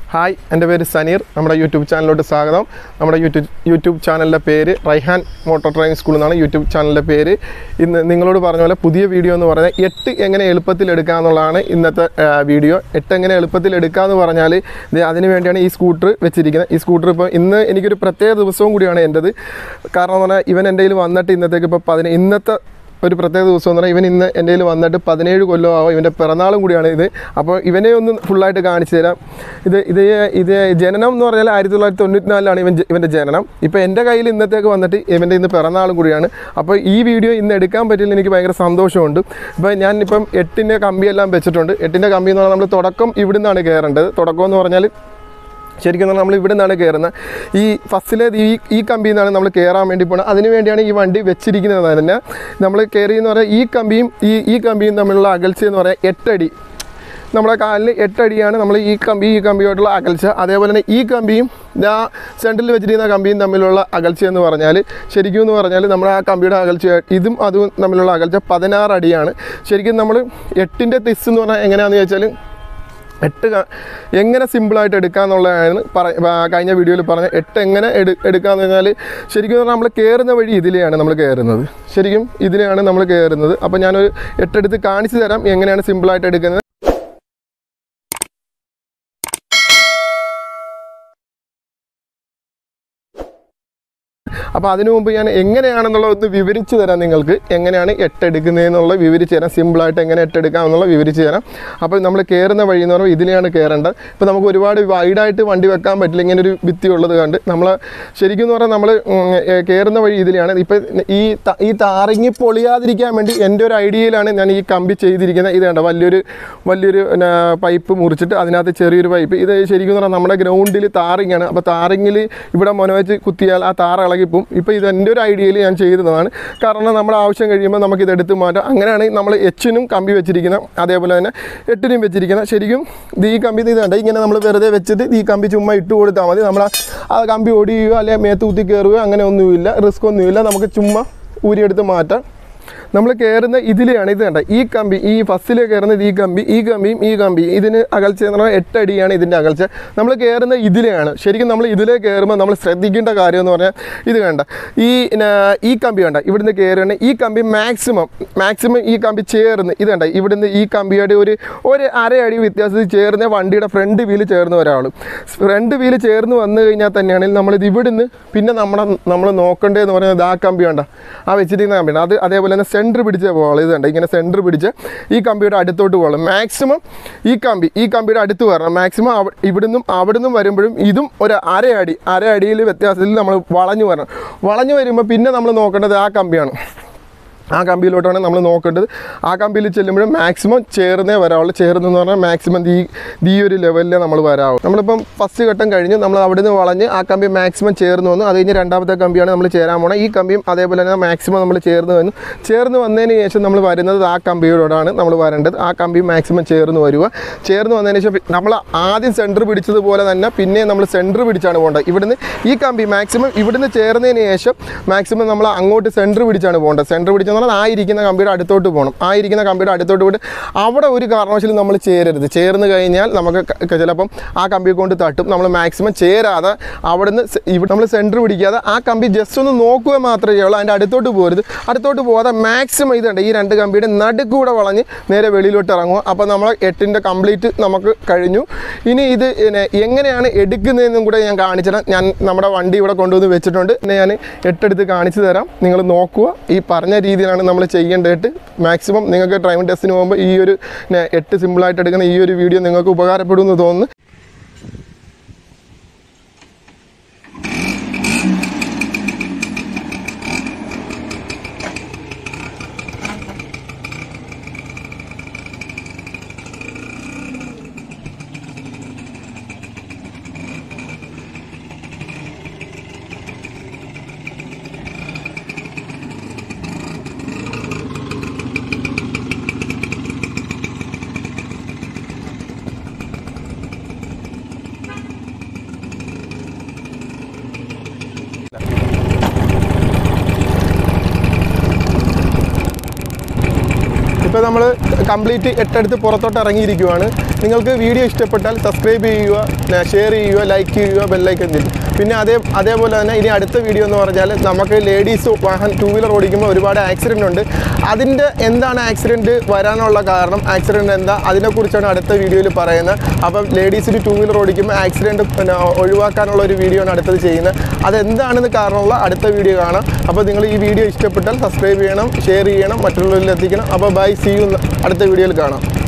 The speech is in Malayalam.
ഹായ് എൻ്റെ പേര് സനീർ നമ്മുടെ യൂട്യൂബ് ചാനലിലോട്ട് സ്വാഗതം നമ്മുടെ യൂട്യൂബ് യൂട്യൂബ് ചാനലിൻ്റെ പേര് റൈഹാൻ മോട്ടോർ ഡ്രൈവിംഗ് സ്കൂൾ എന്നാണ് യൂട്യൂബ് ചാനലിൻ്റെ പേര് ഇന്ന് നിങ്ങളോട് പറഞ്ഞ പോലെ പുതിയ വീഡിയോ എന്ന് പറഞ്ഞാൽ എട്ട് എങ്ങനെ എളുപ്പത്തിൽ എടുക്കുക എന്നുള്ളതാണ് ഇന്നത്തെ ആ, വീഡിയോ എട്ട് എങ്ങനെ എളുപ്പത്തിൽ എടുക്കുക എന്ന് പറഞ്ഞാൽ ഇത് അതിന് വേണ്ടിയാണ് ഈ സ്കൂട്ടർ വെച്ചിരിക്കുന്നത് ഈ സ്കൂട്ടർ ഇപ്പോൾ ഇന്ന് എനിക്കൊരു പ്രത്യേക ദിവസവും കൂടിയാണ് എൻ്റെത് കാരണം എന്ന് പറഞ്ഞാൽ ഇവൻ എൻ്റെ കയ്യിൽ വന്നിട്ട് ഇന്നത്തേക്ക് ഇപ്പോൾ പതിന ഇന്നത്തെ ഒരു പ്രത്യേക ദിവസം എന്ന് പറഞ്ഞാൽ ഇവൻ ഇന്ന് എൻ്റെ കയ്യിൽ വന്നിട്ട് പതിനേഴ് കൊല്ലമാവും ഇവൻ്റെ പിറന്നാളും കൂടിയാണ് ഇത് അപ്പോൾ ഇവനെ ഒന്ന് ഫുള്ളായിട്ട് കാണിച്ചു തരാം ഇത് ഇത് ഇത് ജനനം എന്ന് പറഞ്ഞാൽ ആയിരത്തി തൊള്ളായിരത്തി തൊണ്ണൂറ്റി നാലിലാണ് ഇവൻ ജ- ഇവൻ്റെ ജനനം ഇപ്പോൾ എൻ്റെ കയ്യിൽ ഇന്നത്തേക്ക് വന്നിട്ട് ഇവൻ്റെ ഇന്ന് പിറന്നാളും കൂടിയാണ് അപ്പോൾ ഈ വീഡിയോ ഇന്ന് എടുക്കാൻ പറ്റില്ല എനിക്ക് ഭയങ്കര സന്തോഷമുണ്ട് ഇപ്പോൾ ഞാൻ ഇപ്പം എട്ടിൻ്റെ കമ്പിയെല്ലാം വെച്ചിട്ടുണ്ട് എട്ടിൻ്റെ കമ്പി എന്ന് പറഞ്ഞാൽ നമ്മൾ തുടക്കം ഇവിടുന്നാണ് കയറേണ്ടത് തുടക്കം എന്ന് പറഞ്ഞാൽ ശരിക്കും പറഞ്ഞാൽ നമ്മൾ ഇവിടെ നിന്നാണ് കയറുന്നത് ഈ ഫസ്റ്റിലെ ഈ ഈ കമ്പിയിൽ നിന്നാണ് നമ്മൾ കയറാൻ വേണ്ടി പോകുന്നത് അതിന് വേണ്ടിയാണ് ഈ വണ്ടി വെച്ചിരിക്കുന്നത് തന്നെ നമ്മൾ കയറി എന്ന് പറഞ്ഞാൽ ഈ കമ്പിയും ഈ ഈ കമ്പിയും തമ്മിലുള്ള അകൽച്ച എന്ന് പറയാൻ എട്ടടി നമ്മുടെ കാലിൽ എട്ടടിയാണ് നമ്മൾ ഈ കമ്പി ഈ കമ്പിയോട്ടുള്ള അകൽച്ച അതേപോലെ തന്നെ ഈ കമ്പിയും ആ സെൻറ്ററിൽ വെച്ചിരിക്കുന്ന കമ്പിയും തമ്മിലുള്ള അകൽച്ച എന്ന് പറഞ്ഞാൽ ശരിക്കും എന്ന് പറഞ്ഞാൽ നമ്മൾ ആ കമ്പിയുടെ അകൽച്ച ഇതും അതും തമ്മിലുള്ള അകൽച്ച പതിനാറ് അടിയാണ് ശരിക്കും നമ്മൾ എട്ടിൻ്റെ തിസ് എന്ന് പറഞ്ഞാൽ എങ്ങനെയാണെന്ന് ചോദിച്ചാൽ എട്ട് ക- എങ്ങനെ സിമ്പിളായിട്ട് എടുക്കാന്നുള്ളതാണ് പറ ആ, കഴിഞ്ഞ വീഡിയോയിൽ പറഞ്ഞ എട്ട് എങ്ങനെ എടു എടുക്കാന്ന് പറഞ്ഞാൽ ശരിക്കും പറഞ്ഞാൽ നമ്മൾ കയറുന്ന വഴി ഇതിലെയാണ് നമ്മൾ കയറുന്നത് ശരിക്കും ഇതിലെയാണ് നമ്മൾ കയറുന്നത് അപ്പോൾ ഞാനൊരു എട്ടെടുത്ത് കാണിച്ചു തരാം എങ്ങനെയാണ് സിമ്പിളായിട്ട് എടുക്കുന്നത് അപ്പോൾ അതിനു മുമ്പ് ഞാൻ എങ്ങനെയാണെന്നുള്ള ഒന്ന് വിവരിച്ചു തരാം നിങ്ങൾക്ക് എങ്ങനെയാണ് എട്ടെടുക്കുന്നതെന്നുള്ള വിവരിച്ചു തരാം സിമ്പിളായിട്ട് എങ്ങനെ എട്ടെടുക്കാം എന്നുള്ള വിവരിച്ചു തരാം അപ്പോൾ നമ്മൾ കയറുന്ന വഴി എന്ന് പറയുമ്പോൾ ഇതിലെയാണ് കയറേണ്ടത് ഇപ്പോൾ നമുക്ക് ഒരുപാട് വൈഡായിട്ട് വണ്ടി വെക്കാൻ പറ്റില്ല ഇങ്ങനെ ഒരു ഭിത്തി ഉള്ളത് കണ്ട് നമ്മൾ ശരിക്കും എന്ന് പറഞ്ഞാൽ നമ്മൾ കയറുന്ന വഴി ഇതിലെയാണ് ഇപ്പോൾ ഈ ത- ഈ താറിങ്ങി പൊളിയാതിരിക്കാൻ വേണ്ടി എൻ്റെ ഒരു ഐഡിയയിലാണ് ഞാൻ ഈ കമ്പി ചെയ്തിരിക്കുന്നത് ഇത് കണ്ട വലിയൊരു വലിയൊരു പിന്നെ, പൈപ്പ് മുറിച്ചിട്ട് അതിനകത്ത് ചെറിയൊരു പൈപ്പ് ഇത് ശരിക്കും എന്ന് പറഞ്ഞാൽ നമ്മുടെ ഗ്രൗണ്ടിൽ താറിങ്ങാണ് അപ്പോൾ താറിങ്ങിൽ ഇവിടെ മൊനവച്ച് കുത്തിയാൽ ആ താറ് ഇളകിപ്പോവും ഇപ്പോൾ ഇത് എൻ്റെ ഒരു ഐഡിയയിൽ ഞാൻ ചെയ്തതാണ് കാരണം നമ്മുടെ ആവശ്യം കഴിയുമ്പോൾ നമുക്ക് ഇത് എടുത്ത് മാറ്റാം അങ്ങനെയാണ് നമ്മൾ എച്ചിനും കമ്പി വെച്ചിരിക്കുന്നത് അതേപോലെ തന്നെ എട്ടിനും വെച്ചിരിക്കുന്നത് ശരിക്കും ഇത് ഈ കമ്പി ഇത് കണ്ട ഇങ്ങനെ നമ്മൾ വെറുതെ വെച്ചിട്ട് ഈ കമ്പി ചുമ്മാ ഇട്ട് കൊടുത്താൽ മതി നമ്മൾ ആ കമ്പി ഒടിയുകയോ അല്ലെങ്കിൽ മേത്ത് കുത്തി കയറുകയോ അങ്ങനെ ഒന്നുമില്ല റിസ്ക് ഒന്നുമില്ല നമുക്ക് ചുമ്മാ ഊരിയെടുത്ത് മാറ്റാം നമ്മൾ കയറുന്ന ഇതിലെയാണ് ഇത് കണ്ട ഈ കമ്പി ഈ ഫസ്റ്റിൽ കയറുന്നത് ഈ കമ്പി ഈ കമ്പിയും ഈ കമ്പിയും ഇതിന് അകൽച്ച എന്ന് പറഞ്ഞാൽ എട്ട് അടിയാണ് ഇതിൻ്റെ അകൽച്ച നമ്മൾ കയറുന്ന ഇതിലെയാണ് ശരിക്കും നമ്മൾ ഇതിലെ കയറുമ്പോൾ നമ്മൾ ശ്രദ്ധിക്കേണ്ട കാര്യം എന്ന് പറഞ്ഞാൽ ഇത് കണ്ട ഈ ന- ഈ കമ്പി കണ്ട ഇവിടുന്ന് കയറുകയാണ് ഈ കമ്പി മാക്സിമം മാക്സിമം ഈ കമ്പി ചേർന്ന് ഇത് കണ്ട ഇവിടുന്ന് ഈ കമ്പിയുടെ ഒരു ഒരു അര അടി വ്യത്യാസത്തിൽ ചേർന്ന് വണ്ടിയുടെ ഫ്രണ്ട് വീല് ചേർന്ന് ഒരാൾ ഫ്രണ്ട് വീല് ചേർന്ന് വന്നു കഴിഞ്ഞാൽ തന്നെയാണെങ്കിൽ നമ്മളിത് ഇവിടുന്ന് പിന്നെ നമ്മുടെ നമ്മൾ നോക്കേണ്ടതെന്ന് പറയുന്നത് ആ കമ്പി കണ്ട ആ വെച്ചിരിക്കുന്ന കമ്പിയാണ് അത് അതേപോലെ തന്നെ സെൻറ്റർ പിടിച്ച പോകണം ഇത് കണ്ട ഇങ്ങനെ സെൻറ്റർ പിടിച്ച് ഈ കമ്പിയുടെ അടുത്തോട്ട് പോകണം മാക്സിമം ഈ കമ്പി ഈ കമ്പിയുടെ അടുത്ത് വരണം മാക്സിമം അവ ഇവിടുന്നും അവിടുന്നും വരുമ്പോഴും ഇതും ഒരു അര അടി അര അടിയിൽ വ്യത്യാസത്തിൽ നമ്മൾ വളഞ്ഞു വരണം വളഞ്ഞു വരുമ്പോൾ പിന്നെ നമ്മൾ നോക്കേണ്ടത് ആ കമ്പിയാണ് ആ കമ്പിയിലോട്ടാണ് നമ്മൾ നോക്കേണ്ടത് ആ കമ്പിയിൽ ചെല്ലുമ്പോഴും മാക്സിമം ചേർന്നേ വരാവുള്ളൂ ചേർന്നെന്ന് പറഞ്ഞാൽ മാക്സിമം ഈ ഈ ഒരു ലെവലിലേ നമ്മൾ വരാവും നമ്മളിപ്പം ഫസ്റ്റ് ഘട്ടം കഴിഞ്ഞു നമ്മൾ അവിടെ നിന്ന് വളഞ്ഞ് ആ കമ്പി മാക്സിമം ചേർന്ന് വന്നു അത് കഴിഞ്ഞ് രണ്ടാമത്തെ കമ്പിയാണ് നമ്മൾ ചേരാൻ പോണത് ഈ കമ്പിയും അതേപോലെ തന്നെ മാക്സിമം നമ്മൾ ചേർന്ന് വന്നു ചേർന്ന് വന്നതിന് ശേഷം നമ്മൾ വരുന്നത് ആ കമ്പിയോടാണ് നമ്മൾ വരേണ്ടത് ആ കമ്പി മാക്സിമം ചേർന്ന് വരിക ചേർന്ന് വന്നതിന് ശേഷം നമ്മൾ ആദ്യം സെൻറ്റർ പിടിച്ചതുപോലെ തന്നെ പിന്നെ നമ്മൾ സെൻറ്റർ പിടിച്ചാണ് പോകേണ്ടത് ഇവിടുന്ന് ഈ കമ്പി മാക്സിമം ഇവിടുന്ന് ചേർന്നതിന് ശേഷം മാക്സിമം നമ്മൾ അങ്ങോട്ട് സെൻറ്റർ പിടിച്ചാണ് പോകേണ്ടത് സെൻറ്റർ പിടിച്ചെന്ന് പറഞ്ഞാൽ ആ ഇരിക്കുന്ന കമ്പിയുടെ അടുത്തോട്ട് പോകണം ആ ഇരിക്കുന്ന കമ്പിയുടെ അടുത്തോട്ട് പോയിട്ട് അവിടെ ഒരു കാരണവശാലും നമ്മൾ ചേരരുത് ചേർന്ന് കഴിഞ്ഞാൽ നമുക്ക് ക- ക- ചിലപ്പം ആ കമ്പി കൊണ്ട് തട്ടും നമ്മൾ മാക്സിമം ചേരാതെ അവിടുന്ന് സെ- ഇവിടെ നമ്മൾ സെൻറ്റർ പിടിക്കാതെ ആ കമ്പി ജസ്റ്റ് ഒന്ന് നോക്കുക മാത്രമേ ചെയ്യുള്ളൂ അതിൻ്റെ അടുത്തോട്ട് പോകരുത് അടുത്തോട്ട് പോകാതെ മാക്സിമം ഇതുണ്ട് ഈ രണ്ട് കമ്പിയുടെ നടുക്കൂടെ വളഞ്ഞ് നേരെ വെളിയിലോട്ട് ഇറങ്ങുക അപ്പോൾ നമ്മൾ എട്ടിൻ്റെ കംപ്ലീറ്റ് നമുക്ക് കഴിഞ്ഞു ഇനി ഇത് പിന്നെ എങ്ങനെയാണ് എടുക്കുന്നതെന്നും കൂടെ ഞാൻ കാണിച്ചു തരാം ഞാൻ നമ്മുടെ വണ്ടി ഇവിടെ കൊണ്ടുവന്ന് വെച്ചിട്ടുണ്ട് പിന്നെ ഞാൻ എട്ടെടുത്ത് കാണിച്ചു തരാം നിങ്ങൾ നോക്കുക ഈ പറഞ്ഞ രീതിയിലാണ് നമ്മൾ ചെയ്യേണ്ടത് മാക്സിമം നിങ്ങൾക്ക് ഡ്രൈവിംഗ് ടെസ്റ്റിന് പോകുമ്പോൾ ഈ ഒരു പിന്നെ എട്ട് സിമ്പിളായിട്ട് എടുക്കുന്ന ഈ ഒരു വീഡിയോ നിങ്ങൾക്ക് ഉപകാരപ്പെടുമെന്ന് തോന്നുന്നു ഇപ്പോൾ നമ്മൾ കംപ്ലീറ്റ് എട്ടെടുത്ത് പുറത്തോട്ട് ഇറങ്ങിയിരിക്കുവാണ് നിങ്ങൾക്ക് വീഡിയോ ഇഷ്ടപ്പെട്ടാൽ സബ്സ്ക്രൈബ് ചെയ്യുക ഷെയർ ചെയ്യുക ലൈക്ക് ചെയ്യുക ബെല്ലൈക്കൻ ചെയ്യും പിന്നെ അതേ അതേപോലെ തന്നെ ഇനി അടുത്ത വീഡിയോ എന്ന് പറഞ്ഞാൽ നമുക്ക് ലേഡീസ് വാഹനം ടൂ വീലർ ഓടിക്കുമ്പോൾ ഒരുപാട് ആക്സിഡൻ്റ് ഉണ്ട് അതിൻ്റെ എന്താണ് ആക്സിഡൻറ്റ് വരാനുള്ള കാരണം ആക്സിഡൻറ്റ് എന്താ അതിനെക്കുറിച്ചാണ് അടുത്ത വീഡിയോയിൽ പറയുന്നത് അപ്പം ലേഡീസിന് ടൂ വീലർ ഓടിക്കുമ്പോൾ ആക്സിഡൻറ്റ് പിന്നെ ഒഴിവാക്കാനുള്ള ഒരു വീഡിയോ ആണ് അടുത്തത് ചെയ്യുന്നത് അതെന്താണെന്ന് കാരണമുള്ള അടുത്ത വീഡിയോ കാണാം അപ്പോൾ നിങ്ങൾ ഈ വീഡിയോ ഇഷ്ടപ്പെട്ടാൽ സബ്സ്ക്രൈബ് ചെയ്യണം ഷെയർ ചെയ്യണം മറ്റുള്ളവരിൽ എത്തിക്കണം അപ്പോൾ ബൈ സി യു അടുത്ത വീഡിയോയിൽ കാണാം